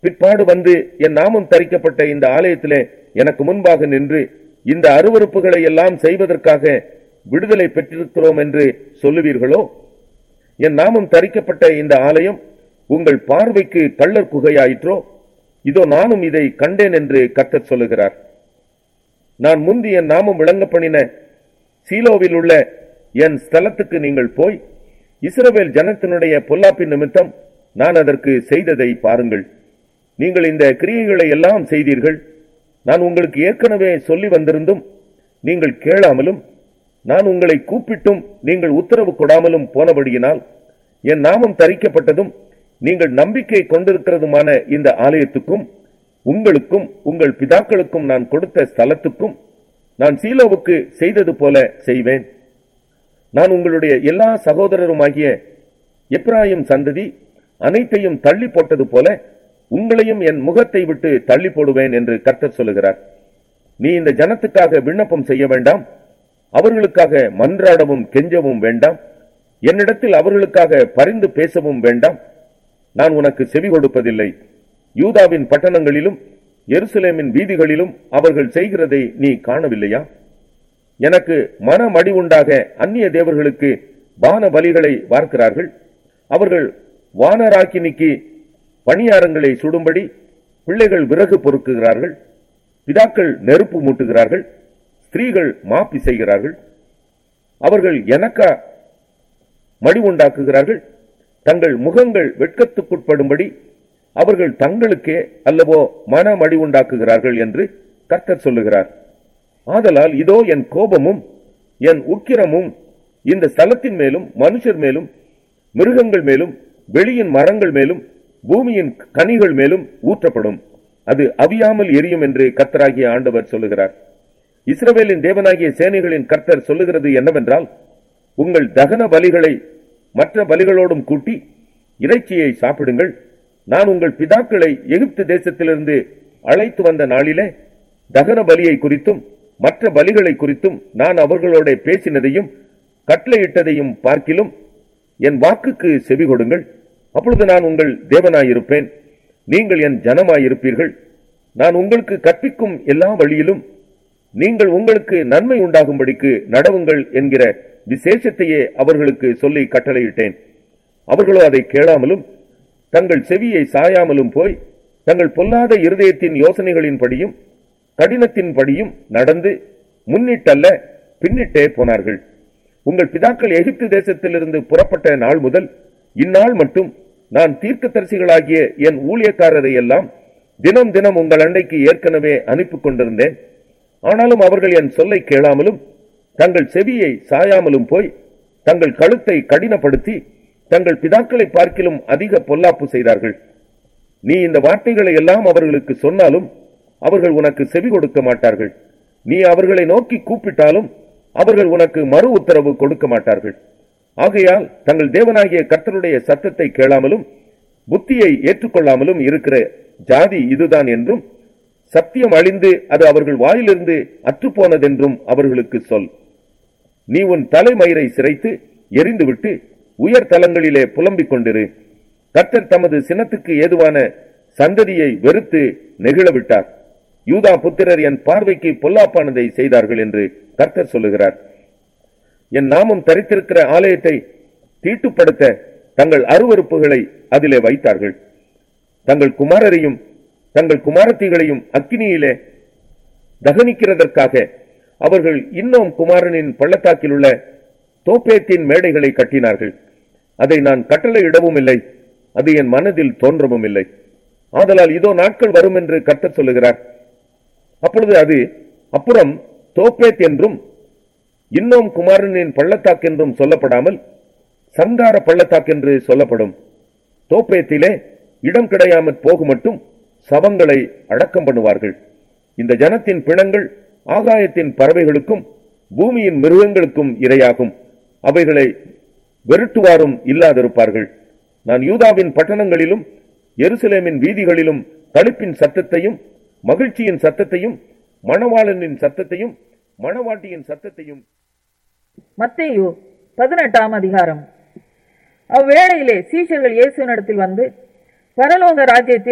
பிற்பாடு வந்து என் நாமம் தரிக்கப்பட்ட இந்த ஆலயத்திலே எனக்கு முன்பாக நின்று இந்த அருவருப்புகளை எல்லாம் செய்வதற்காக விடுதலை பெற்றிருக்கிறோம் என்று சொல்லுவீர்களோ என் நாமம் தரிக்கப்பட்ட இந்த ஆலயம் உங்கள் பார்வைக்கு கள்ளர் குகையாயிற்றோ இதோ நானும் இதை கண்டேன் என்று கர்த்தர் சொல்லுகிறார் நான் முந்தி என் நாமம் விளங்க பண்ணின சீலோவில் உள்ள என் ஸ்தலத்துக்கு நீங்கள் போய் இஸ்ரவேல் ஜனத்தினுடைய பொல்லாப்பின் நிமித்தம் நான் அதற்கு செய்ததை பாருங்கள் நீங்கள் இந்த கிரியைகளை எல்லாம் செய்தீர்கள் நான் உங்களுக்கு ஏற்கனவே சொல்லி வந்திருந்தும் நீங்கள் கேளாமலும் நான் உங்களை கூப்பிட்டும் நீங்கள் உத்தரவு கொடாமலும் போனபடியினால் என் நாமம் தரிக்கப்பட்டதும் நீங்கள் நம்பிக்கை கொண்டிருக்கிறதுமான இந்த ஆலயத்துக்கும் உங்களுக்கும் உங்கள் பிதாக்களுக்கும் நான் கொடுத்த ஸ்தலத்துக்கும் நான் சீலோவுக்கு செய்தது போல செய்வேன் நான் உங்களுடைய எல்லா சகோதரருமாகிய எப்ராயிம் சந்ததி அனைத்தையும் தள்ளி போட்டது போல உங்களையும் என் முகத்தை விட்டு தள்ளி போடுவேன் என்று கர்த்தர் சொல்லுகிறார் நீ இந்த ஜனத்துக்காக விண்ணப்பம் செய்ய வேண்டாம் அவர்களுக்காக மன்றாடவும் கெஞ்சவும் வேண்டாம் என்னிடத்தில் அவர்களுக்காக பரிந்து பேசவும் வேண்டாம் நான் உனக்கு செவி கொடுப்பதில்லை யூதாவின் பட்டணங்களிலும் எருசலேமின் வீதிகளிலும் அவர்கள் செய்கிறதை நீ காணவில்லையா எனக்கு மனமடி உண்டாக அந்நிய தேவர்களுக்கு வான பலிகளை வார்க்கிறார்கள் அவர்கள் வானராக்கினிக்கு பணியாரங்களை சுடும்படி பிள்ளைகள் விறகு பொறுக்குகிறார்கள் பிதாக்கள் நெருப்பு மூட்டுகிறார்கள் ஸ்திரீகள் மாப்பி செய்கிறார்கள் அவர்கள் எனக்கா மடி உண்டாக்குகிறார்கள் தங்கள் முகங்கள் வெட்கத்துக்குட்படும்படி அவர்கள் தங்களுக்கே அல்லவோ மனமடி உண்டாக்குகிறார்கள் என்று கர்த்தர் சொல்லுகிறார் ஆதலால் இதோ என் கோபமும் என் உக்கிரமும் இந்த ஸ்தலத்தின் மேலும் மனுஷர் மேலும் மிருகங்கள் மேலும் வெளியின் மரங்கள் மேலும் பூமியின் கனிகள் மேலும் ஊற்றப்படும் அது அவியாமல் எரியும் என்று கர்த்தராகிய ஆண்டவர் சொல்லுகிறார் இஸ்ரவேலின் தேவனாகிய சேனைகளின் கர்த்தர் சொல்லுகிறது என்னவென்றால் உங்கள் தகன பலிகளை மற்ற பலிகளோடும் கூட்டி இறைச்சியை சாப்பிடுங்கள் நான் உங்கள் பிதாக்களை எகிப்து தேசத்திலிருந்து அழைத்து வந்த நாளிலே தகன பலியை குறித்தும் மற்ற பலிகளை குறித்தும் நான் அவர்களோட பேசினதையும் கட்டளையிட்டதையும் பார்க்கிலும் என் வாக்குக்கு செவி கொடுங்கள் அப்பொழுது நான் உங்கள் தேவனாயிருப்பேன் நீங்கள் என் ஜனமாயிருப்பீர்கள் நான் உங்களுக்கு கற்பிக்கும் எல்லா வழியிலும் நீங்கள் உங்களுக்கு நன்மை உண்டாகும்படிக்கு நடவுங்கள் என்கிற விசேஷத்தையே அவர்களுக்கு சொல்லி கட்டளையிட்டேன் அவர்களோ அதை கேளாமலும் தங்கள் செவியை சாயாமலும் போய் தங்கள் பொல்லாத இருதயத்தின் யோசனைகளின்படியும் கடினத்தின்படியும் நடந்து முன்னிட்டல்ல பின்னிட்டே போனார்கள் உங்கள் பிதாக்கள் எகிப்து தேசத்திலிருந்து புறப்பட்ட நாள் முதல் இந்நாள் மட்டும் நான் தீர்க்கதரிசிகளாகிய என் ஊழியக்காரரை எல்லாம் தினம் தினம் உங்கள் அண்டைக்கு ஏற்கனவே அனுப்பி கொண்டிருந்தேன் ஆனாலும் அவர்கள் என் சொல்லை கேளாமலும் தங்கள் செவியை சாயாமலும் போய் தங்கள் கழுத்தை கடினப்படுத்தி தங்கள் பிதாக்களை பார்க்கிலும் அதிக பொல்லாப்பு செய்தார்கள் நீ இந்த வார்த்தைகளை எல்லாம் அவர்களுக்கு சொன்னாலும் அவர்கள் உனக்கு செவி கொடுக்க மாட்டார்கள் நீ அவர்களை நோக்கி கூப்பிட்டாலும் அவர்கள் உனக்கு மறு உத்தரவு கொடுக்க மாட்டார்கள் ஆகையால் தங்கள் தேவனாகிய கர்த்தருடைய சத்தத்தை கேளாமலும் புத்தியை ஏற்றுக்கொள்ளாமலும் இருக்கிற ஜாதி இதுதான் என்றும் சத்தியம் அழிந்து அது அவர்கள் வாயிலிருந்து அற்றுப்போனதென்றும் அவர்களுக்கு சொல் நீ உன் தலைமயிரை சிரைத்து எரிந்துவிட்டு உயர் தலங்களிலே புலம்பிக் கொண்டிரு கர்த்தர் தமது சினத்துக்கு ஏதுவான சந்ததியை வெறுத்து நெகிழவிட்டார் யூதா புத்திரர் என் பார்வைக்கு பொல்லாப்பானதை செய்தார்கள் என்று கர்த்தர் சொல்லுகிறார் என் நாமம் தரித்திருக்கிற ஆலயத்தை தீட்டுப்படுத்த தங்கள் அருவருப்புகளை அதிலே வைத்தார்கள் தங்கள் குமாரரையும் தங்கள் குமாரத்திகளையும் அக்கினியிலே தகனிக்கிறதற்காக அவர்கள் இன்னும் குமாரனின் பள்ளத்தாக்கில் உள்ள தோப்பேத்தின் மேடைகளை கட்டினார்கள் அதை நான் கட்டளையிடவும் இல்லை அது என் மனதில் தோன்றவும் இல்லை ஆதலால் இதோ நாட்கள் வரும் என்று கர்த்தர் சொல்லுகிறார் அப்பொழுது அது அப்புறம் தோப்பேத் என்றும் இன்னும் குமாரனின் பள்ளத்தாக்கு என்றும் சொல்லப்படாமல் சங்கார பள்ளத்தாக்கு என்று சொல்லப்படும் தோப்பேத்திலே இடம் கிடையாமற் போகும் மட்டும் சவங்களை அடக்கம் பண்ணுவார்கள் இந்த ஜனத்தின் பிணங்கள் ஆகாயத்தின் பறவைகளுக்கும் பூமியின் மிருகங்களுக்கும் இரையாகும் அவைகளை வெருட்டுவாரும் இல்லாதிருப்பார்கள் நான் யூதாவின் பட்டணங்களிலும் எருசலேமின் வீதிகளிலும் களிப்பின் சத்தத்தையும் மகிழ்ச்சியின் சத்தத்தையும் மணவாளனின் சத்தத்தையும் மணவாட்டியின் சத்தத்தையும் மத்தேயு பதினெட்டாம் அதிகாரம் அவ்வேளையிலே சீஷர்கள் இயேசுவினிடத்தில் வந்து பரலோக ராஜ்யத்தில்